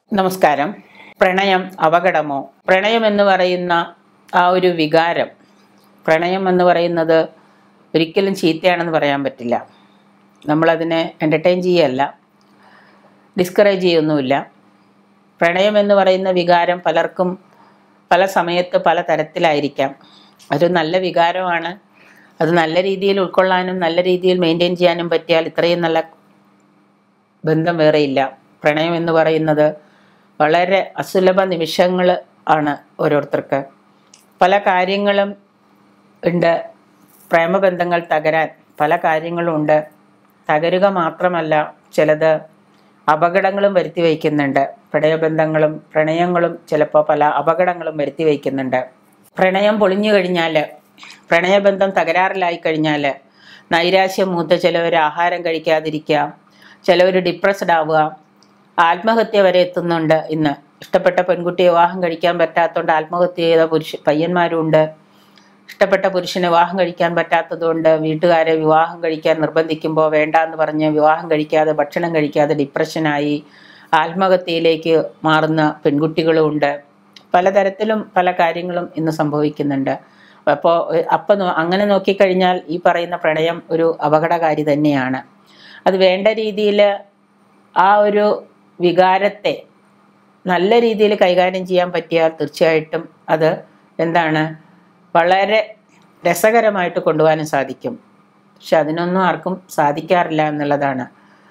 നമസ്കാരം പ്രണയം അപകടമോ പ്രണയം എന്ന് പറയുന്ന ആ ഒരു വികാരം പ്രണയം എന്ന് പറയുന്നത് ഒരിക്കലും ചീത്തയാണെന്ന് പറയാൻ പറ്റില്ല നമ്മളതിനെ എൻ്റർടൈൻ ചെയ്യല്ല ഡിസ്കറേജ് ചെയ്യൊന്നുമില്ല പ്രണയം എന്ന് പറയുന്ന വികാരം പലർക്കും പല സമയത്ത് പല തരത്തിലായിരിക്കാം അതൊരു നല്ല വികാരമാണ് അത് നല്ല രീതിയിൽ ഉൾക്കൊള്ളാനും നല്ല രീതിയിൽ മെയിൻറ്റെയിൻ ചെയ്യാനും പറ്റിയാൽ ഇത്രയും നല്ല ബന്ധം വേറെയില്ല പ്രണയം എന്ന് പറയുന്നത് വളരെ അസുലഭ നിമിഷങ്ങൾ ആണ് ഓരോരുത്തർക്ക് പല കാര്യങ്ങളും ഉണ്ട് പ്രേമബന്ധങ്ങൾ തകരാൻ പല കാര്യങ്ങളും ഉണ്ട് തകരുക മാത്രമല്ല ചിലത് അപകടങ്ങളും വരുത്തി വയ്ക്കുന്നുണ്ട് പ്രണയബന്ധങ്ങളും പ്രണയങ്ങളും ചിലപ്പോൾ പല അപകടങ്ങളും വരുത്തി വയ്ക്കുന്നുണ്ട് പ്രണയം പൊളിഞ്ഞു കഴിഞ്ഞാൽ പ്രണയബന്ധം തകരാറിലായി കഴിഞ്ഞാൽ നൈരാശ്യം മൂത്ത് ചിലവർ ആഹാരം കഴിക്കാതിരിക്കുക ചിലവർ ഡിപ്രസ്ഡ് ആവുക ആത്മഹത്യ വരെ എത്തുന്നുണ്ട് ഇന്ന് ഇഷ്ടപ്പെട്ട പെൺകുട്ടിയെ വിവാഹം കഴിക്കാൻ പറ്റാത്തതുകൊണ്ട് ആത്മഹത്യ ചെയ്ത പുരുഷ പയ്യന്മാരുണ്ട് ഇഷ്ടപ്പെട്ട പുരുഷനെ വിവാഹം കഴിക്കാൻ പറ്റാത്തതുകൊണ്ട് വീട്ടുകാരെ വിവാഹം കഴിക്കാൻ നിർബന്ധിക്കുമ്പോൾ വേണ്ട എന്ന് പറഞ്ഞ് വിവാഹം കഴിക്കാതെ ഭക്ഷണം കഴിക്കാതെ ഡിപ്രഷനായി ആത്മഹത്യയിലേക്ക് മാറുന്ന പെൺകുട്ടികളും ഉണ്ട് പലതരത്തിലും പല കാര്യങ്ങളും ഇന്ന് സംഭവിക്കുന്നുണ്ട് അപ്പോൾ അപ്പം അങ്ങനെ നോക്കിക്കഴിഞ്ഞാൽ ഈ പറയുന്ന പ്രണയം ഒരു അപകടകാരി തന്നെയാണ് അത് വേണ്ട രീതിയിൽ ആ ഒരു വികാരത്തെ നല്ല രീതിയിൽ കൈകാര്യം ചെയ്യാൻ പറ്റിയാൽ തീർച്ചയായിട്ടും അത് എന്താണ് വളരെ രസകരമായിട്ട് കൊണ്ടുപോകാനും സാധിക്കും പക്ഷെ അതിനൊന്നും ആർക്കും സാധിക്കാറില്ല എന്നുള്ളതാണ്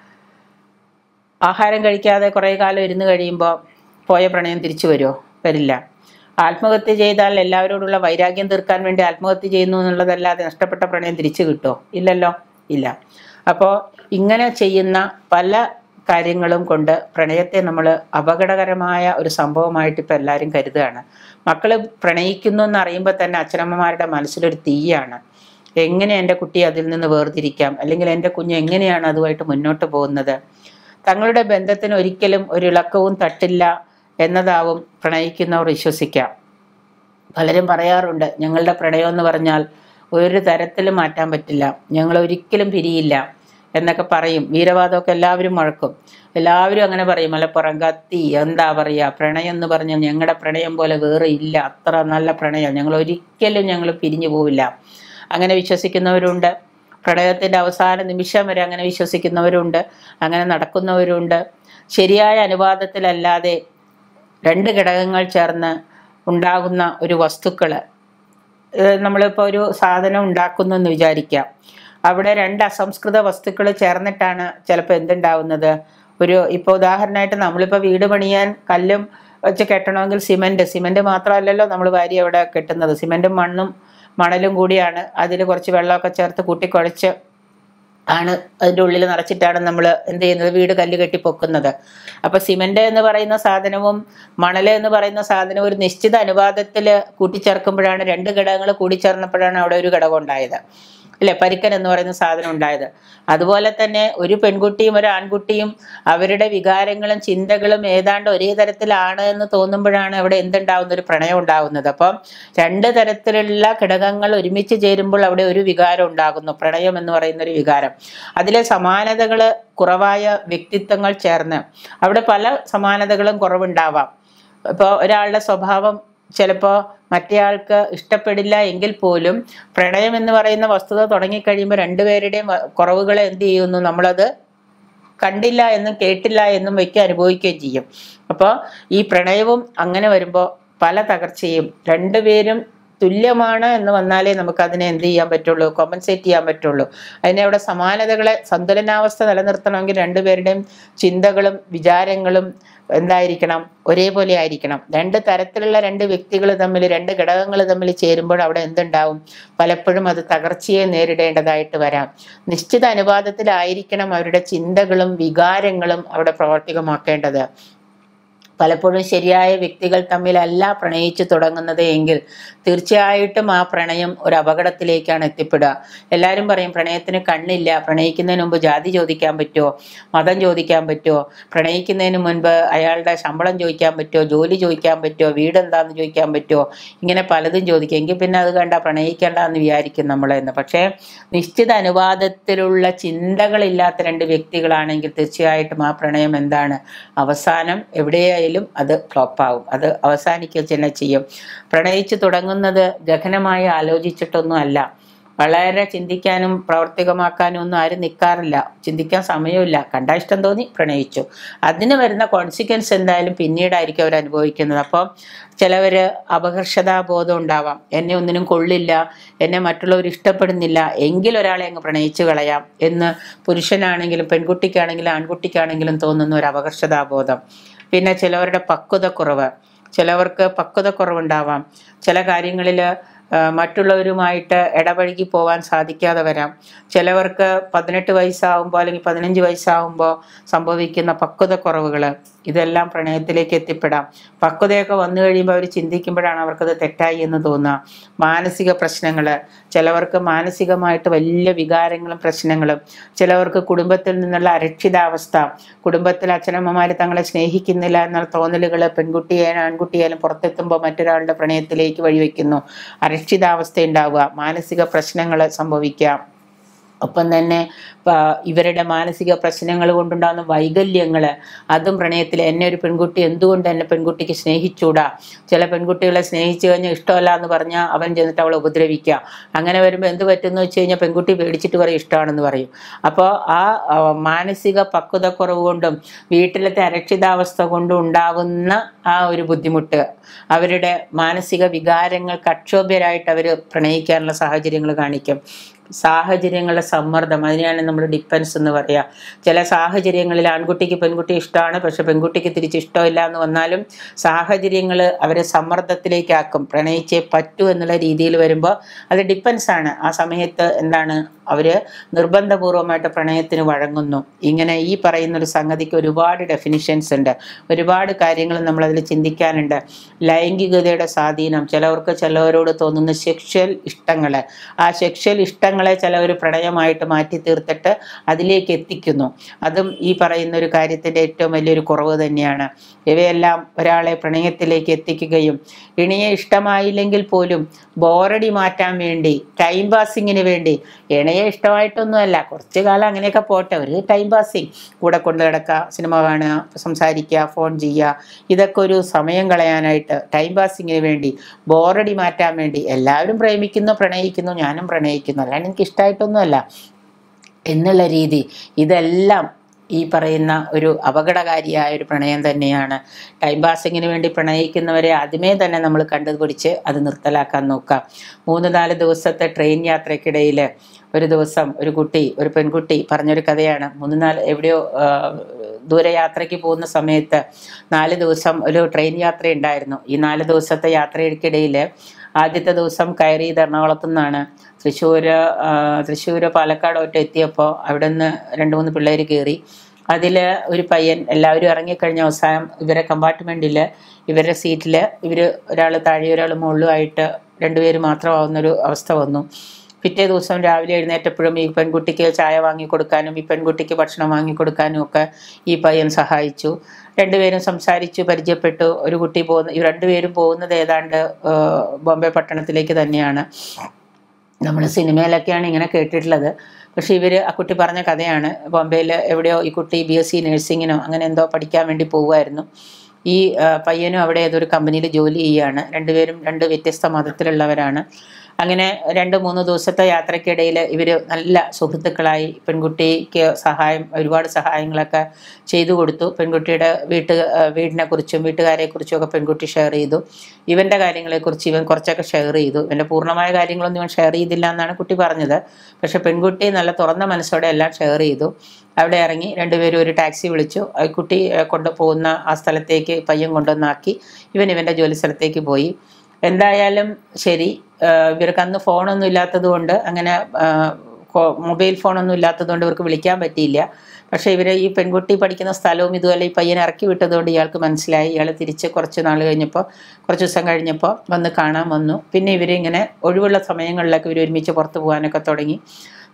ആഹാരം കഴിക്കാതെ കുറേ കാലം ഇരുന്ന് കഴിയുമ്പോൾ പോയ പ്രണയം തിരിച്ചു വരുമോ വരില്ല ആത്മഹത്യ ചെയ്താൽ എല്ലാവരോടുള്ള വൈരാഗ്യം തീർക്കാൻ വേണ്ടി ആത്മഹത്യ ചെയ്യുന്നു എന്നുള്ളതല്ലാതെ നഷ്ടപ്പെട്ട പ്രണയം തിരിച്ചു കിട്ടുമോ ഇല്ലല്ലോ ഇല്ല അപ്പോൾ ഇങ്ങനെ ചെയ്യുന്ന പല കാര്യങ്ങളും കൊണ്ട് പ്രണയത്തെ നമ്മൾ അപകടകരമായ ഒരു സംഭവമായിട്ട് ഇപ്പോൾ എല്ലാവരും കരുതുകയാണ് മക്കൾ പ്രണയിക്കുന്നു എന്ന് അറിയുമ്പോൾ തന്നെ അച്ഛനമ്മമാരുടെ മനസ്സിലൊരു തീയാണ് എങ്ങനെ എൻ്റെ കുട്ടിയെ അതിൽ നിന്ന് വേർതിരിക്കാം അല്ലെങ്കിൽ എൻ്റെ കുഞ്ഞ് എങ്ങനെയാണ് അതുമായിട്ട് മുന്നോട്ട് പോകുന്നത് തങ്ങളുടെ ബന്ധത്തിന് ഒരിക്കലും ഒരു ഇളക്കവും തട്ടില്ല എന്നതാവും പ്രണയിക്കുന്നവർ വിശ്വസിക്കാം പലരും പറയാറുണ്ട് ഞങ്ങളുടെ പ്രണയം എന്ന് പറഞ്ഞാൽ ഒരു തരത്തിലും മാറ്റാൻ പറ്റില്ല ഞങ്ങൾ ഒരിക്കലും പിരിയില്ല എന്നൊക്കെ പറയും വീരവാദമൊക്കെ എല്ലാവരും മുഴക്കും എല്ലാവരും അങ്ങനെ പറയും മലപ്പുറം കത്തി എന്താ പറയുക പ്രണയം എന്ന് പറഞ്ഞാൽ ഞങ്ങളുടെ പ്രണയം പോലെ വേറെ ഇല്ല അത്ര നല്ല പ്രണയം ഞങ്ങൾ ഒരിക്കലും ഞങ്ങൾ പിരിഞ്ഞു പോവില്ല അങ്ങനെ വിശ്വസിക്കുന്നവരുണ്ട് പ്രണയത്തിൻ്റെ അവസാന നിമിഷം വരെ അങ്ങനെ വിശ്വസിക്കുന്നവരുണ്ട് അങ്ങനെ നടക്കുന്നവരുണ്ട് ശരിയായ അനുവാദത്തിലല്ലാതെ രണ്ട് ഘടകങ്ങൾ ചേർന്ന് ഉണ്ടാകുന്ന ഒരു വസ്തുക്കൾ നമ്മളിപ്പോൾ ഒരു സാധനം ഉണ്ടാക്കുന്നു എന്ന് വിചാരിക്കാം അവിടെ രണ്ട് അസംസ്കൃത വസ്തുക്കൾ ചേർന്നിട്ടാണ് ചിലപ്പോൾ എന്തുണ്ടാവുന്നത് ഒരു ഇപ്പോൾ ഉദാഹരണമായിട്ട് നമ്മളിപ്പോൾ വീട് പണിയാൻ കല്ലും വെച്ച് കെട്ടണമെങ്കിൽ സിമൻറ്റ് സിമൻറ്റ് മാത്രമല്ലല്ലോ നമ്മൾ വാരി അവിടെ കെട്ടുന്നത് സിമൻറ്റും മണ്ണും മണലും കൂടിയാണ് അതിൽ കുറച്ച് വെള്ളമൊക്കെ ചേർത്ത് കൂട്ടിക്കുഴച്ച് ആണ് അതിൻ്റെ ഉള്ളിൽ നിറച്ചിട്ടാണ് നമ്മൾ എന്ത് ചെയ്യുന്നത് വീട് കല്ല് കെട്ടി പൊക്കുന്നത് അപ്പോൾ സിമൻ്റ് എന്ന് പറയുന്ന സാധനവും മണൽ എന്ന് പറയുന്ന സാധനവും ഒരു നിശ്ചിത അനുപാതത്തിൽ കൂട്ടിച്ചേർക്കുമ്പോഴാണ് രണ്ട് ഘടകങ്ങൾ കൂടിച്ചേർന്നപ്പോഴാണ് അവിടെ ഒരു ഘടകം ഉണ്ടായത് അല്ലെ പരിക്കൻ എന്ന് പറയുന്ന സാധനം ഉണ്ടായത് അതുപോലെ തന്നെ ഒരു പെൺകുട്ടിയും ഒരു ആൺകുട്ടിയും അവരുടെ വികാരങ്ങളും ചിന്തകളും ഏതാണ്ട് ഒരേ തരത്തിലാണ് എന്ന് തോന്നുമ്പോഴാണ് അവിടെ എന്തുണ്ടാവുന്ന ഒരു പ്രണയം ഉണ്ടാകുന്നത് അപ്പം രണ്ട് തരത്തിലുള്ള ഘടകങ്ങൾ ഒരുമിച്ച് ചേരുമ്പോൾ അവിടെ ഒരു വികാരം ഉണ്ടാകുന്നു പ്രണയം എന്ന് പറയുന്ന ഒരു വികാരം അതിലെ സമാനതകൾ കുറവായ വ്യക്തിത്വങ്ങൾ ചേർന്ന് അവിടെ പല സമാനതകളും കുറവുണ്ടാവാം ഇപ്പോൾ ഒരാളുടെ സ്വഭാവം ചിലപ്പോൾ മറ്റേയാൾക്ക് ഇഷ്ടപ്പെടില്ല എങ്കിൽ പോലും പ്രണയം എന്ന് പറയുന്ന വസ്തുത തുടങ്ങിക്കഴിയുമ്പോൾ രണ്ടുപേരുടെയും കുറവുകളെ എന്ത് ചെയ്യുന്നു നമ്മളത് കണ്ടില്ല എന്നും കേട്ടില്ല എന്നും വയ്ക്കുക അനുഭവിക്കുകയും ചെയ്യും അപ്പോൾ ഈ പ്രണയവും അങ്ങനെ വരുമ്പോൾ പല തകർച്ചയും രണ്ടുപേരും തുല്യമാണ് എന്ന് വന്നാലേ നമുക്ക് അതിനെ എന്ത് ചെയ്യാൻ പറ്റുള്ളൂ കോമ്പൻസേറ്റ് ചെയ്യാൻ പറ്റുള്ളൂ അതിനെ അവിടെ സമാനതകളെ സന്തുലനാവസ്ഥ നിലനിർത്തണമെങ്കിൽ രണ്ടുപേരുടെയും ചിന്തകളും വിചാരങ്ങളും എന്തായിരിക്കണം ഒരേപോലെ ആയിരിക്കണം രണ്ട് തരത്തിലുള്ള രണ്ട് വ്യക്തികൾ തമ്മിൽ രണ്ട് ഘടകങ്ങൾ തമ്മിൽ ചേരുമ്പോൾ അവിടെ എന്തുണ്ടാവും പലപ്പോഴും അത് തകർച്ചയെ നേരിടേണ്ടതായിട്ട് വരാം നിശ്ചിത അനുപാതത്തിലായിരിക്കണം അവരുടെ ചിന്തകളും വികാരങ്ങളും അവിടെ പ്രാവർത്തികമാക്കേണ്ടത് പലപ്പോഴും ശരിയായ വ്യക്തികൾ തമ്മിലല്ല പ്രണയിച്ചു തുടങ്ങുന്നത് എങ്കിൽ തീർച്ചയായിട്ടും ആ പ്രണയം ഒരു അപകടത്തിലേക്കാണ് എത്തിപ്പെടുക എല്ലാവരും പറയും പ്രണയത്തിന് കണ്ണില്ല പ്രണയിക്കുന്നതിന് മുമ്പ് ജാതി ചോദിക്കാൻ പറ്റുമോ മതം ചോദിക്കാൻ പറ്റുമോ പ്രണയിക്കുന്നതിന് മുൻപ് അയാളുടെ ശമ്പളം ചോദിക്കാൻ പറ്റുമോ ജോലി ചോദിക്കാൻ പറ്റുമോ വീട് എന്താന്ന് ചോദിക്കാൻ പറ്റുമോ ഇങ്ങനെ പലതും ചോദിക്കും എങ്കിൽ പിന്നെ അത് കണ്ട പ്രണയിക്കേണ്ട എന്ന് വിചാരിക്കും നമ്മളെന്ന് പക്ഷേ നിശ്ചിത അനുവാദത്തിലുള്ള ചിന്തകളില്ലാത്ത രണ്ട് വ്യക്തികളാണെങ്കിൽ തീർച്ചയായിട്ടും ആ പ്രണയം എന്താണ് അവസാനം എവിടെയായി എന്തായാലും അത് ഫ്ലോപ്പാവും അത് അവസാനിക്കുക തന്നെ ചെയ്യും പ്രണയിച്ച് തുടങ്ങുന്നത് ഗഹനമായി ആലോചിച്ചിട്ടൊന്നും അല്ല വളരെ ചിന്തിക്കാനും പ്രവർത്തികമാക്കാനും ഒന്നും ആരും നിൽക്കാറില്ല ചിന്തിക്കാൻ സമയമില്ല കണ്ട ഇഷ്ടം തോന്നി പ്രണയിച്ചു അതിന് വരുന്ന കോൺസിക്വൻസ് എന്തായാലും പിന്നീടായിരിക്കും അവർ അനുഭവിക്കുന്നത് അപ്പോൾ ചിലവർ അപകർഷതാബോധം ഉണ്ടാവാം എന്നെ ഒന്നിനും കൊള്ളില്ല എന്നെ മറ്റുള്ളവർ ഇഷ്ടപ്പെടുന്നില്ല എങ്കിൽ ഒരാളെ അങ്ങ് പ്രണയിച്ചു കളയാം എന്ന് പുരുഷനാണെങ്കിലും പെൺകുട്ടിക്കാണെങ്കിലും ആൺകുട്ടിക്കാണെങ്കിലും തോന്നുന്ന ഒരു അപകർഷതാബോധം പിന്നെ ചിലവരുടെ പക്വതക്കുറവ് ചിലവർക്ക് പക്വതക്കുറവുണ്ടാവാം ചില കാര്യങ്ങളിൽ മറ്റുള്ളവരുമായിട്ട് ഇടപഴകി പോകാൻ സാധിക്കാതെ വരാം ചിലവർക്ക് പതിനെട്ട് വയസ്സാകുമ്പോൾ അല്ലെങ്കിൽ പതിനഞ്ച് വയസ്സാകുമ്പോൾ സംഭവിക്കുന്ന പക്വതക്കുറവുകൾ ഇതെല്ലാം പ്രണയത്തിലേക്ക് എത്തിപ്പെടാം പക്വതയൊക്കെ വന്നു കഴിയുമ്പോൾ അവർ ചിന്തിക്കുമ്പോഴാണ് അവർക്കത് തെറ്റായി എന്ന് തോന്നുക മാനസിക പ്രശ്നങ്ങൾ ചിലവർക്ക് മാനസികമായിട്ട് വലിയ വികാരങ്ങളും പ്രശ്നങ്ങളും ചിലവർക്ക് കുടുംബത്തിൽ നിന്നുള്ള അരക്ഷിതാവസ്ഥ കുടുംബത്തിൽ അച്ഛനമ്മമാർ തങ്ങളെ സ്നേഹിക്കുന്നില്ല എന്നുള്ള തോന്നലുകൾ പെൺകുട്ടിയായാലും ആൺകുട്ടിയായാലും പുറത്തെത്തുമ്പോൾ മറ്റൊരാളുടെ പ്രണയത്തിലേക്ക് വഴിവെക്കുന്നു അരക്ഷിതാവസ്ഥ ഉണ്ടാവുക മാനസിക പ്രശ്നങ്ങൾ സംഭവിക്കാം ഒപ്പം തന്നെ പ- ഇവരുടെ മാനസിക പ്രശ്നങ്ങൾ കൊണ്ടുണ്ടാകുന്ന വൈകല്യങ്ങൾ അതും പ്രണയത്തിൽ എന്നെ ഒരു പെൺകുട്ടി എന്തുകൊണ്ട് എന്നെ പെൺകുട്ടിക്ക് സ്നേഹിച്ചൂടാ ചില പെൺകുട്ടികളെ സ്നേഹിച്ചു കഴിഞ്ഞാൽ ഇഷ്ടമല്ല എന്ന് പറഞ്ഞാൽ അവൻ ചെന്നിട്ട് അവളെ ഉപദ്രവിക്കുക അങ്ങനെ വരുമ്പോൾ എന്ത് പറ്റുമെന്ന് വെച്ച് കഴിഞ്ഞാൽ പെൺകുട്ടി പേടിച്ചിട്ട് പറയും ഇഷ്ടമാണെന്ന് പറയും അപ്പോൾ ആ ആ, മാനസിക പക്വതക്കുറവ് കൊണ്ടും വീട്ടിലത്തെ അരക്ഷിതാവസ്ഥ കൊണ്ടും ഉണ്ടാകുന്ന ആ ഒരു ബുദ്ധിമുട്ട് അവരുടെ മാനസിക വികാരങ്ങൾക്ക് അക്ഷോഭ്യരായിട്ട് അവർ പ്രണയിക്കാനുള്ള സാഹചര്യങ്ങൾ കാണിക്കും സാഹചര്യങ്ങളുടെ സമ്മർദ്ദം അതിനെയാണ് നമ്മൾ ഡിപ്പെൻസ് എന്ന് പറയുക ചില സാഹചര്യങ്ങളിൽ ആൺകുട്ടിക്ക് പെൺകുട്ടി ഇഷ്ടമാണ് പക്ഷെ പെൺകുട്ടിക്ക് തിരിച്ച് ഇഷ്ടമില്ല എന്ന് വന്നാലും സാഹചര്യങ്ങൾ അവരെ സമ്മർദ്ദത്തിലേക്കാക്കും പ്രണയിച്ചേ പറ്റൂ എന്നുള്ള രീതിയിൽ വരുമ്പോൾ അത് ഡിപ്പെൻസ് ആണ് ആ സമയത്ത് എന്താണ് അവർ നിർബന്ധപൂർവമായിട്ട് പ്രണയത്തിന് വഴങ്ങുന്നു ഇങ്ങനെ ഈ പറയുന്ന ഒരു സംഗതിക്ക് ഒരുപാട് ഡെഫിനിഷൻസ് ഉണ്ട് ഒരുപാട് കാര്യങ്ങൾ നമ്മളതിൽ ചിന്തിക്കാനുണ്ട് ലൈംഗികതയുടെ സ്വാധീനം ചിലവർക്ക് ചിലവരോട് തോന്നുന്ന സെക്ഷൽ ഇഷ്ടങ്ങൾ ആ സെക്ഷൽ ഇഷ്ടങ്ങളെ ചിലവർ പ്രണയമായിട്ട് മാറ്റി തീർത്തിട്ട് അതിലേക്ക് എത്തിക്കുന്നു അതും ഈ പറയുന്ന ഒരു കാര്യത്തിൻ്റെ ഏറ്റവും വലിയൊരു കുറവ് തന്നെയാണ് ഇവയെല്ലാം ഒരാളെ പ്രണയത്തിലേക്ക് എത്തിക്കുകയും ഇണിയെ ഇഷ്ടമായില്ലെങ്കിൽ പോലും ബോറടി മാറ്റാൻ വേണ്ടി ടൈം പാസിങ്ങിന് വേണ്ടി ഇണയെ ഇഷ്ടമായിട്ടൊന്നുമല്ല കുറച്ച് കാലം അങ്ങനെയൊക്കെ പോട്ടെ ഒരു ടൈം പാസിങ് കൂടെ കൊണ്ട് കിടക്കുക സിനിമ കാണുക സംസാരിക്കുക ഫോൺ ചെയ്യുക ഇതൊക്കെ ഒരു സമയം കളയാനായിട്ട് ടൈം പാസിങ്ങിന് വേണ്ടി ബോറടി മാറ്റാൻ വേണ്ടി എല്ലാവരും പ്രേമിക്കുന്നു പ്രണയിക്കുന്നു ഞാനും പ്രണയിക്കുന്നു അല്ലാണ്ട് എനിക്ക് ഇഷ്ടമായിട്ടൊന്നുമല്ല എന്നുള്ള രീതി ഇതെല്ലാം ഈ പറയുന്ന ഒരു അപകടകാരിയായ ഒരു പ്രണയം തന്നെയാണ് ടൈം പാസിങ്ങിന് വേണ്ടി പ്രണയിക്കുന്നവരെ ആദ്യമേ തന്നെ നമ്മൾ കണ്ടുപിടിച്ച് അത് നിർത്തലാക്കാൻ നോക്കാം മൂന്ന് നാല് ദിവസത്തെ ട്രെയിൻ യാത്രയ്ക്കിടയിൽ ഒരു ദിവസം ഒരു കുട്ടി ഒരു പെൺകുട്ടി പറഞ്ഞൊരു കഥയാണ് മൂന്ന് നാല് എവിടെയോ ആ, ദൂരയാത്രയ്ക്ക് പോകുന്ന സമയത്ത് നാല് ദിവസം ഒരു ട്രെയിൻ യാത്ര ഉണ്ടായിരുന്നു ഈ നാല് ദിവസത്തെ യാത്രയ്ക്കിടയിൽ ആദ്യത്തെ ദിവസം കയറിയത് എറണാകുളത്തു നിന്നാണ് തൃശ്ശൂർ തൃശ്ശൂർ പാലക്കാട് ഒറ്റ എത്തിയപ്പോൾ അവിടെ നിന്ന് രണ്ട് മൂന്ന് പിള്ളേർ കയറി അതിൽ ഒരു പയ്യൻ എല്ലാവരും ഇറങ്ങിക്കഴിഞ്ഞ അവസാനം ഇവരെ കമ്പാർട്ട്മെൻറ്റിൽ ഇവരുടെ സീറ്റിൽ ഇവർ ഒരാൾ താഴെ ഒരാൾ മുകളിലുമായിട്ട് രണ്ടുപേര് മാത്രമാവുന്നൊരു അവസ്ഥ വന്നു പിറ്റേ ദിവസം രാവിലെ എഴുന്നേറ്റപ്പോഴും ഈ പെൺകുട്ടിക്ക് ചായ വാങ്ങി കൊടുക്കാനും ഈ പെൺകുട്ടിക്ക് ഭക്ഷണം വാങ്ങി കൊടുക്കാനും ഒക്കെ ഈ പയ്യൻ സഹായിച്ചു രണ്ടുപേരും സംസാരിച്ചു പരിചയപ്പെട്ടു ഒരു കുട്ടി പോകുന്ന ഈ രണ്ടുപേരും പോകുന്നത് ഏതാണ്ട് ആ, ബോംബെ പട്ടണത്തിലേക്ക് തന്നെയാണ് നമ്മൾ സിനിമയിലൊക്കെയാണ് ഇങ്ങനെ കേട്ടിട്ടുള്ളത് പക്ഷെ ഇവർ ആ കുട്ടി പറഞ്ഞ കഥയാണ് ബോംബെയിൽ എവിടെയോ ഈ കുട്ടി ബി എസ് സി നഴ്സിങ്ങിനോ അങ്ങനെ എന്തോ പഠിക്കാൻ വേണ്ടി പോവുമായിരുന്നു ഈ ആ, പയ്യനും അവിടെ ഏതൊരു കമ്പനിയിൽ ജോലി ചെയ്യുകയാണ് രണ്ടുപേരും രണ്ട് വ്യത്യസ്ത മതത്തിലുള്ളവരാണ് അങ്ങനെ രണ്ട് മൂന്ന് ദിവസത്തെ യാത്രയ്ക്കിടയിൽ ഇവർ നല്ല സുഹൃത്തുക്കളായി പെൺകുട്ടിക്ക് സഹായം ഒരുപാട് സഹായങ്ങളൊക്കെ ചെയ്തു കൊടുത്തു പെൺകുട്ടിയുടെ വീട്ട് ആ, വീടിനെക്കുറിച്ചും വീട്ടുകാരെക്കുറിച്ചും ഒക്കെ പെൺകുട്ടി ഷെയർ ചെയ്തു ഇവൻ്റെ കാര്യങ്ങളെക്കുറിച്ച് ഇവൻ കുറച്ചൊക്കെ ഷെയർ ചെയ്തു ഇവൻ്റെ പൂർണ്ണമായ കാര്യങ്ങളൊന്നും ഇവൻ ഷെയർ ചെയ്തില്ല എന്നാണ് കുട്ടി പറഞ്ഞത് പക്ഷെ പെൺകുട്ടി നല്ല തുറന്ന മനസ്സോടെ എല്ലാം ഷെയർ ചെയ്തു അവിടെ ഇറങ്ങി രണ്ടുപേരും ഒരു ടാക്സി വിളിച്ചു ആ കുട്ടി ആ, കൊണ്ടുപോകുന്ന ആ സ്ഥലത്തേക്ക് പയ്യൻ കൊണ്ടുവന്നാക്കി ഇവൻ ഇവൻ്റെ ജോലി സ്ഥലത്തേക്ക് പോയി എന്തായാലും ശരി ആ, ഇവർക്ക് അന്ന് ഫോണൊന്നും ഇല്ലാത്തത് കൊണ്ട് അങ്ങനെ ആ, കോ- മൊബൈൽ ഫോണൊന്നും ഇല്ലാത്തത് കൊണ്ട് ഇവർക്ക് വിളിക്കാൻ പറ്റിയില്ല പക്ഷേ ഇവർ ഈ പെൺകുട്ടി പഠിക്കുന്ന സ്ഥലവും ഇതുപോലെ ഈ പയ്യനെ ഇറക്കി വിട്ടതുകൊണ്ട് ഇയാൾക്ക് മനസ്സിലായി ഇയാൾ തിരിച്ച് കുറച്ച് നാൾ കഴിഞ്ഞപ്പോൾ കുറച്ച് ദിവസം കഴിഞ്ഞപ്പോൾ വന്ന് കാണാൻ വന്നു പിന്നെ ഇവരിങ്ങനെ ഒഴിവുള്ള സമയങ്ങളിലൊക്കെ ഇവർ ഒരുമിച്ച് പുറത്ത് പോകാനൊക്കെ തുടങ്ങി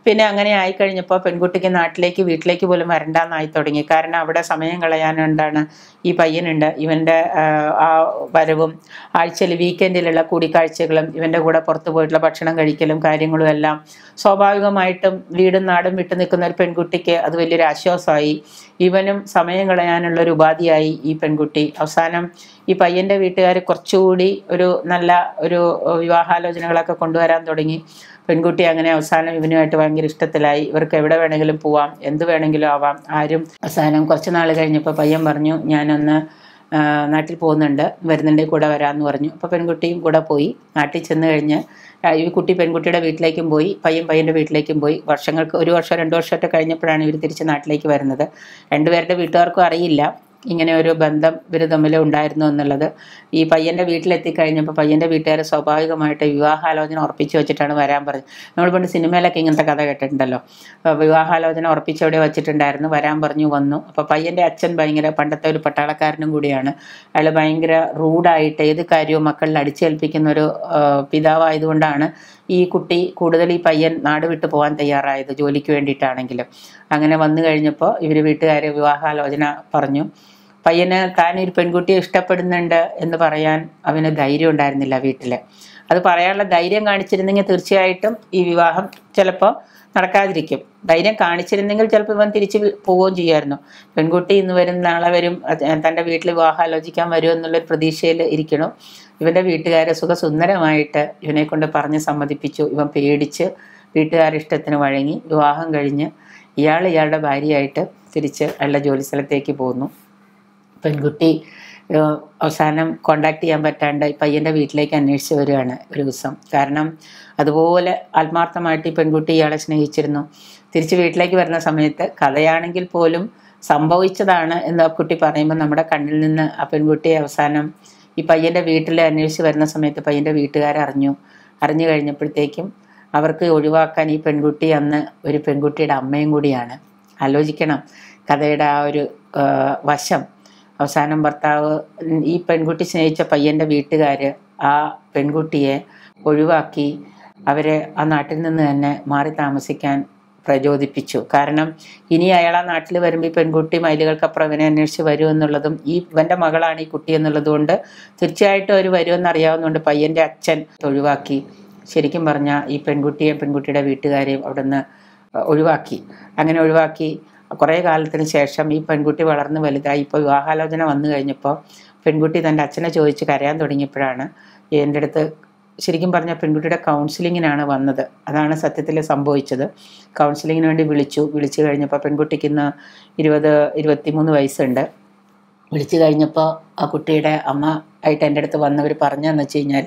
പിന്നെ അങ്ങനെ ആയിക്കഴിഞ്ഞപ്പോൾ പെൺകുട്ടിക്ക് നാട്ടിലേക്ക് വീട്ടിലേക്ക് പോലും വരണ്ടാന്നായി തുടങ്ങി കാരണം അവിടെ സമയം കളയാൻ എന്താണ് ഈ പയ്യനുണ്ട് ഇവൻ്റെ ആ വരവും ആഴ്ചയിൽ വീക്കെൻഡിലുള്ള കൂടിക്കാഴ്ചകളും ഇവൻ്റെ കൂടെ പുറത്തു പോയിട്ടുള്ള ഭക്ഷണം കഴിക്കലും കാര്യങ്ങളും എല്ലാം സ്വാഭാവികമായിട്ടും വീടും നാടും വിട്ടു നിൽക്കുന്ന ഒരു പെൺകുട്ടിക്ക് അത് വലിയൊരു ആശ്വാസമായി ഇവനും സമയം കളയാനുള്ള ഒരു ഉപാധിയായി ഈ പെൺകുട്ടി അവസാനം ഈ പയ്യൻ്റെ വീട്ടുകാർ കുറച്ചുകൂടി ഒരു നല്ല ഒരു ഏഹ്, വിവാഹാലോചനകളൊക്കെ കൊണ്ടുവരാൻ തുടങ്ങി പെൺകുട്ടി അങ്ങനെ അവസാനം ഇവനുമായിട്ട് ഭയങ്കര ഇഷ്ടത്തിലായി ഇവർക്ക് എവിടെ വേണമെങ്കിലും പോവാം എന്ത് വേണമെങ്കിലും ആവാം ആരും അവസാനം കുറച്ച് നാൾ കഴിഞ്ഞപ്പോൾ പയ്യൻ പറഞ്ഞു ഞാനൊന്ന് ആ, നാട്ടിൽ പോകുന്നുണ്ട് വരുന്നുണ്ടെങ്കിൽ കൂടെ വരാമെന്ന് പറഞ്ഞു അപ്പോൾ പെൺകുട്ടിയും കൂടെ പോയി നാട്ടിൽ ചെന്ന് കഴിഞ്ഞ് ആ, ഈ കുട്ടി പെൺകുട്ടിയുടെ വീട്ടിലേക്കും പോയി പയ്യൻ പയ്യൻ്റെ വീട്ടിലേക്കും പോയി വർഷങ്ങൾക്ക് ഒരു വർഷം രണ്ട് വർഷമൊക്കെ കഴിഞ്ഞപ്പോഴാണ് ഇവർ തിരിച്ച് നാട്ടിലേക്ക് വരുന്നത് രണ്ടുപേരുടെ വീട്ടുകാർക്കും അറിയില്ല ഇങ്ങനെ ഒരു ബന്ധം ഇവർ തമ്മിൽ ഉണ്ടായിരുന്നു എന്നുള്ളത് ഈ പയ്യൻ്റെ വീട്ടിലെത്തി കഴിഞ്ഞപ്പോൾ പയ്യൻ്റെ വീട്ടുകാർ സ്വാഭാവികമായിട്ട് വിവാഹാലോചന ഉറപ്പിച്ച് വെച്ചിട്ടാണ് വരാൻ പറഞ്ഞത് നമ്മൾ പണ്ട് സിനിമയിലൊക്കെ ഇങ്ങനത്തെ കഥ കേട്ടിട്ടുണ്ടല്ലോ അപ്പോൾ വിവാഹാലോചന ഉറപ്പിച്ച് അവിടെ വെച്ചിട്ടുണ്ടായിരുന്നു വരാൻ പറഞ്ഞു വന്നു അപ്പോൾ പയ്യൻ്റെ അച്ഛൻ ഭയങ്കര പണ്ടത്തെ ഒരു പട്ടാളക്കാരനും കൂടിയാണ് അയാൾ ഭയങ്കര റൂഡായിട്ട് ഏത് കാര്യവും മക്കളിൽ അടിച്ചേൽപ്പിക്കുന്ന ഒരു ആ, പിതാവായതുകൊണ്ടാണ് ഈ കുട്ടി കൂടുതൽ ഈ പയ്യൻ നാട് വിട്ടു പോകാൻ തയ്യാറായത് ജോലിക്ക് വേണ്ടിയിട്ടാണെങ്കിലും അങ്ങനെ വന്നു കഴിഞ്ഞപ്പോൾ ഇവർ വീട്ടുകാർ വിവാഹാലോചന പറഞ്ഞു പയ്യന് താൻ ഒരു പെൺകുട്ടിയെ ഇഷ്ടപ്പെടുന്നുണ്ട് എന്ന് പറയാൻ അവന് ധൈര്യം ഉണ്ടായിരുന്നില്ല വീട്ടിൽ അത് പറയാനുള്ള ധൈര്യം കാണിച്ചിരുന്നെങ്കിൽ തീർച്ചയായിട്ടും ഈ വിവാഹം ചിലപ്പോൾ നടക്കാതിരിക്കും ധൈര്യം കാണിച്ചിരുന്നെങ്കിൽ ചിലപ്പോൾ ഇവൻ തിരിച്ച് വി- പോവുകയും ചെയ്യുമായിരുന്നു പെൺകുട്ടി ഇന്ന് വരും നാളെ വരും അത് തൻ്റെ വീട്ടിൽ വിവാഹം ആലോചിക്കാൻ വരും എന്നുള്ളൊരു പ്രതീക്ഷയിൽ ഇരിക്കണം ഇവൻ്റെ വീട്ടുകാരെ സുഖസുന്ദരമായിട്ട് ഇവനെ കൊണ്ട് പറഞ്ഞ് സമ്മതിപ്പിച്ചു ഇവൻ പേടിച്ച് വീട്ടുകാരുടെ ഇഷ്ടത്തിന് വഴങ്ങി വിവാഹം കഴിഞ്ഞ് ഇയാൾ ഇയാളുടെ ഭാര്യയായിട്ട് തിരിച്ച് അയാളുടെ ജോലി സ്ഥലത്തേക്ക് പോകുന്നു പെൺകുട്ടി ഏഹ്, അവസാനം കോണ്ടാക്ട് ചെയ്യാൻ പറ്റാണ്ട് ഈ പയ്യൻ്റെ വീട്ടിലേക്ക് അന്വേഷിച്ച് വരികയാണ് ഒരു ദിവസം കാരണം അതുപോലെ ആത്മാർത്ഥമായിട്ട് ഈ പെൺകുട്ടി ഇയാളെ സ്നേഹിച്ചിരുന്നു തിരിച്ച് വീട്ടിലേക്ക് വരുന്ന സമയത്ത് കഥയാണെങ്കിൽ പോലും സംഭവിച്ചതാണ് എന്ന് ആ കുട്ടി പറയുമ്പോൾ നമ്മുടെ കണ്ണിൽ നിന്ന് ആ പെൺകുട്ടിയെ അവസാനം ഈ പയ്യൻ്റെ വീട്ടിൽ അന്വേഷിച്ച് വരുന്ന സമയത്ത് പയ്യൻ്റെ വീട്ടുകാരറിഞ്ഞു അറിഞ്ഞു കഴിഞ്ഞപ്പോഴത്തേക്കും അവർക്ക് ഒഴിവാക്കാൻ ഈ പെൺകുട്ടി അന്ന് ഒരു പെൺകുട്ടിയുടെ അമ്മയും കൂടിയാണ് ആലോചിക്കണം കഥയുടെ ആ ഒരു ആ, വശം അവസാനം ഭർത്താവ് ഈ പെൺകുട്ടി സ്നേഹിച്ച പയ്യൻ്റെ വീട്ടുകാർ ആ പെൺകുട്ടിയെ ഒഴിവാക്കി അവരെ ആ നാട്ടിൽ നിന്ന് തന്നെ മാറി താമസിക്കാൻ പ്രചോദിപ്പിച്ചു കാരണം ഇനി അയാൾ ആ നാട്ടിൽ വരുമ്പോൾ ഈ പെൺകുട്ടി മൈലുകൾക്കപ്പുറം ഇവനെ അന്വേഷിച്ച് വരും എന്നുള്ളതും ഈ ഇവൻ്റെ മകളാണ് ഈ കുട്ടി എന്നുള്ളത് കൊണ്ട് തീർച്ചയായിട്ടും അവർ വരുമെന്ന് അറിയാവുന്നതുകൊണ്ട് പയ്യൻ്റെ അച്ഛൻ ഒഴിവാക്കി ശരിക്കും പറഞ്ഞാൽ ഈ പെൺകുട്ടിയെയും പെൺകുട്ടിയുടെ വീട്ടുകാരെയും അവിടുന്ന് ഒഴിവാക്കി അങ്ങനെ ഒഴിവാക്കി കുറേ കാലത്തിന് ശേഷം ഈ പെൺകുട്ടി വളർന്ന് വലുതായി ഇപ്പോൾ വിവാഹാലോചന വന്നു കഴിഞ്ഞപ്പോൾ പെൺകുട്ടി തൻ്റെ അച്ഛനെ ചോദിച്ച് കരയാൻ തുടങ്ങിയപ്പോഴാണ് എൻ്റെ അടുത്ത് ശരിക്കും പറഞ്ഞാൽ പെൺകുട്ടിയുടെ കൗൺസിലിങ്ങിനാണ് വന്നത് അതാണ് സത്യത്തിൽ സംഭവിച്ചത് കൗൺസിലിങ്ങിന് വേണ്ടി വിളിച്ചു വിളിച്ചു കഴിഞ്ഞപ്പോൾ പെൺകുട്ടിക്ക് ഇന്ന് ഇരുപത് ഇരുപത്തിമൂന്ന് വയസ്സുണ്ട് വിളിച്ചു കഴിഞ്ഞപ്പോൾ ആ കുട്ടിയുടെ അമ്മ ആയിട്ട് എൻ്റെ അടുത്ത് വന്നവർ പറഞ്ഞതെന്ന് വെച്ച് കഴിഞ്ഞാൽ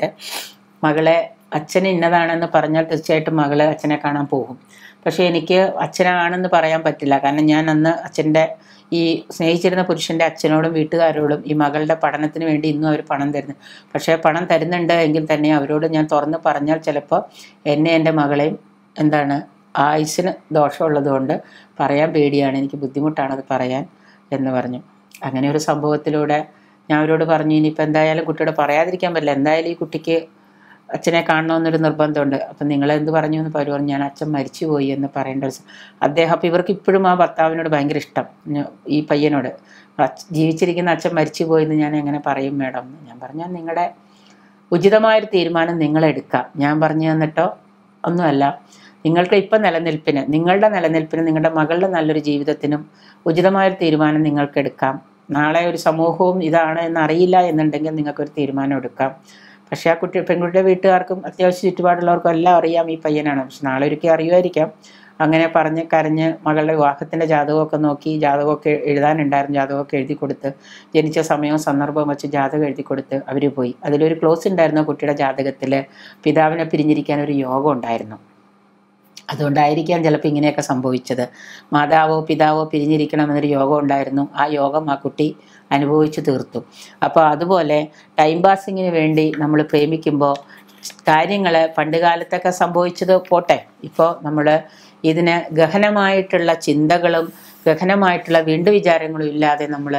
മകളെ അച്ഛന് ഇന്നതാണെന്ന് പറഞ്ഞാൽ തീർച്ചയായിട്ടും മകള് അച്ഛനെ കാണാൻ പോകും പക്ഷേ എനിക്ക് അച്ഛനാണെന്ന് പറയാൻ പറ്റില്ല കാരണം ഞാൻ അന്ന് അച്ഛൻ്റെ ഈ സ്നേഹിച്ചിരുന്ന പുരുഷൻ്റെ അച്ഛനോടും വീട്ടുകാരോടും ഈ മകളുടെ പഠനത്തിന് വേണ്ടി ഇന്നും അവർ പണം തരുന്നു പക്ഷേ പണം തരുന്നുണ്ട് എങ്കിൽ തന്നെ അവരോട് ഞാൻ തുറന്ന് പറഞ്ഞാൽ ചിലപ്പോൾ എന്നെ എൻ്റെ മകളെയും എന്താണ് ആയുസ്സിന് ദോഷമുള്ളതുകൊണ്ട് പറയാൻ പേടിയാണ് എനിക്ക് ബുദ്ധിമുട്ടാണത് പറയാൻ എന്ന് പറഞ്ഞു അങ്ങനെ ഒരു സംഭവത്തിലൂടെ ഞാൻ അവരോട് പറഞ്ഞു ഇനിയിപ്പോൾ എന്തായാലും കുട്ടിയോട് പറയാതിരിക്കാൻ പറ്റില്ല എന്തായാലും ഈ കുട്ടിക്ക് അച്ഛനെ കാണണമെന്നൊരു നിർബന്ധമുണ്ട് അപ്പം നിങ്ങൾ എന്ത് പറഞ്ഞു എന്ന് അവർ പറഞ്ഞു ഞാൻ അച്ഛൻ മരിച്ചുപോയി എന്ന് പറയേണ്ട ഒരു സ- അദ്ദേഹം അപ്പം ഇവർക്ക് ഇപ്പോഴും ആ ഭർത്താവിനോട് ഭയങ്കര ഇഷ്ടം ഞ- ഈ പയ്യനോട് അച്ഛ- ജീവിച്ചിരിക്കുന്ന അച്ഛൻ മരിച്ചുപോയി എന്ന് ഞാൻ എങ്ങനെ പറയും മേഡം എന്ന് ഞാൻ പറഞ്ഞാൽ നിങ്ങളുടെ ഉചിതമായൊരു തീരുമാനം നിങ്ങൾ എടുക്കാം ഞാൻ പറഞ്ഞു തന്നിട്ടോ ഒന്നുമല്ല നിങ്ങൾക്ക് ഇപ്പം നിലനിൽപ്പിന് നിങ്ങളുടെ നിലനിൽപ്പിന് നിങ്ങളുടെ മകളുടെ നല്ലൊരു ജീവിതത്തിനും ഉചിതമായൊരു തീരുമാനം നിങ്ങൾക്ക് എടുക്കാം നാളെ ഒരു സമൂഹവും ഇതാണ് എന്ന് അറിയില്ല എന്നുണ്ടെങ്കിൽ നിങ്ങൾക്കൊരു തീരുമാനം എടുക്കാം പക്ഷേ ആ കുട്ടി പെൺകുട്ടിയുടെ വീട്ടുകാർക്കും അത്യാവശ്യം ചുറ്റുപാടുള്ളവർക്കും എല്ലാം അറിയാം ഈ പയ്യനാണ് പക്ഷെ നാളെ ഒരിക്കൽ അറിയുമായിരിക്കാം അങ്ങനെ പറഞ്ഞ് കരഞ്ഞ് മകളുടെ വിവാഹത്തിൻ്റെ ജാതകമൊക്കെ നോക്കി ജാതകമൊക്കെ എഴുതാനുണ്ടായിരുന്നു ജാതകമൊക്കെ എഴുതി കൊടുത്ത് ജനിച്ച സമയവും സന്ദർഭവും വെച്ച് ജാതകം എഴുതി കൊടുത്ത് അവർ പോയി അതിലൊരു ക്ലോസ് ഉണ്ടായിരുന്നു ആ കുട്ടിയുടെ ജാതകത്തിൽ പിതാവിനെ പിരിഞ്ഞിരിക്കാൻ ഒരു യോഗം ഉണ്ടായിരുന്നു അതുകൊണ്ടായിരിക്കാം ചിലപ്പോൾ ഇങ്ങനെയൊക്കെ സംഭവിച്ചത് മാതാവോ പിതാവോ പിരിഞ്ഞിരിക്കണമെന്നൊരു യോഗം ഉണ്ടായിരുന്നു ആ യോഗം ആ കുട്ടി അനുഭവിച്ചു തീർത്തു അപ്പോൾ അതുപോലെ ടൈം പാസിങ്ങിന് വേണ്ടി നമ്മൾ പ്രേമിക്കുമ്പോൾ കാര്യങ്ങൾ പണ്ട് കാലത്തൊക്കെ സംഭവിച്ചത് പോട്ടെ ഇപ്പോൾ നമ്മൾ ഇതിന് ഗഹനമായിട്ടുള്ള ചിന്തകളും ഗഹനമായിട്ടുള്ള വീണ്ടും വിചാരങ്ങളും ഇല്ലാതെ നമ്മൾ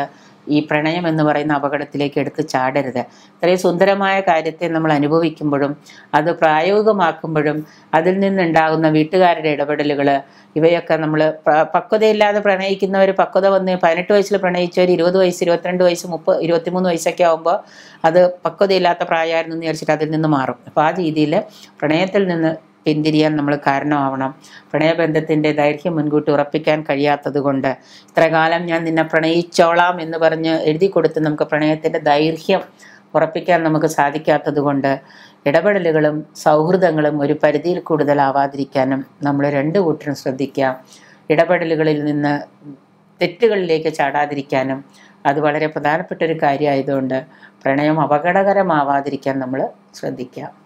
ഈ പ്രണയം എന്ന് പറയുന്ന അപകടത്തിലേക്ക് എടുത്ത് ചാടരുത് ഇത്രയും സുന്ദരമായ കാര്യത്തെ നമ്മൾ അനുഭവിക്കുമ്പോഴും അത് പ്രായോഗികമാക്കുമ്പോഴും അതിൽ നിന്നുണ്ടാകുന്ന വീട്ടുകാരുടെ ഇടപെടലുകൾ ഇവയൊക്കെ നമ്മൾ പക്വതയില്ലാതെ പ്രണയിക്കുന്നവർ പക്വത വന്ന് പതിനെട്ട് വയസ്സിൽ പ്രണയിച്ചവർ ഇരുപത് വയസ്സ് ഇരുപത്തിരണ്ട് വയസ്സ് മുപ്പത് ഇരുപത്തിമൂന്ന് വയസ്സൊക്കെ ആകുമ്പോൾ അത് പക്വതയില്ലാത്ത പ്രായമായിരുന്നു എന്ന് വിചാരിച്ചിട്ട് അതിൽ നിന്ന് മാറും അപ്പോൾ ആ രീതിയിൽ പ്രണയത്തിൽ നിന്ന് പിന്തിരിയാൻ നമ്മൾ കാരണമാവണം പ്രണയബന്ധത്തിൻ്റെ ദൈർഘ്യം മുൻകൂട്ടി ഉറപ്പിക്കാൻ കഴിയാത്തത് കൊണ്ട് ഇത്ര കാലം ഞാൻ നിന്നെ പ്രണയിച്ചോളാം എന്ന് പറഞ്ഞ് എഴുതി കൊടുത്ത് നമുക്ക് പ്രണയത്തിൻ്റെ ദൈർഘ്യം ഉറപ്പിക്കാൻ നമുക്ക് സാധിക്കാത്തത് കൊണ്ട് ഇടപെടലുകളും സൗഹൃദങ്ങളും ഒരു പരിധിയിൽ കൂടുതലാവാതിരിക്കാനും നമ്മൾ രണ്ട് കൂട്ടരും ശ്രദ്ധിക്കാം ഇടപെടലുകളിൽ നിന്ന് തെറ്റുകളിലേക്ക് ചാടാതിരിക്കാനും അത് വളരെ പ്രധാനപ്പെട്ട ഒരു കാര്യമായതുകൊണ്ട് പ്രണയം അപകടകരമാവാതിരിക്കാൻ നമ്മൾ ശ്രദ്ധിക്കാം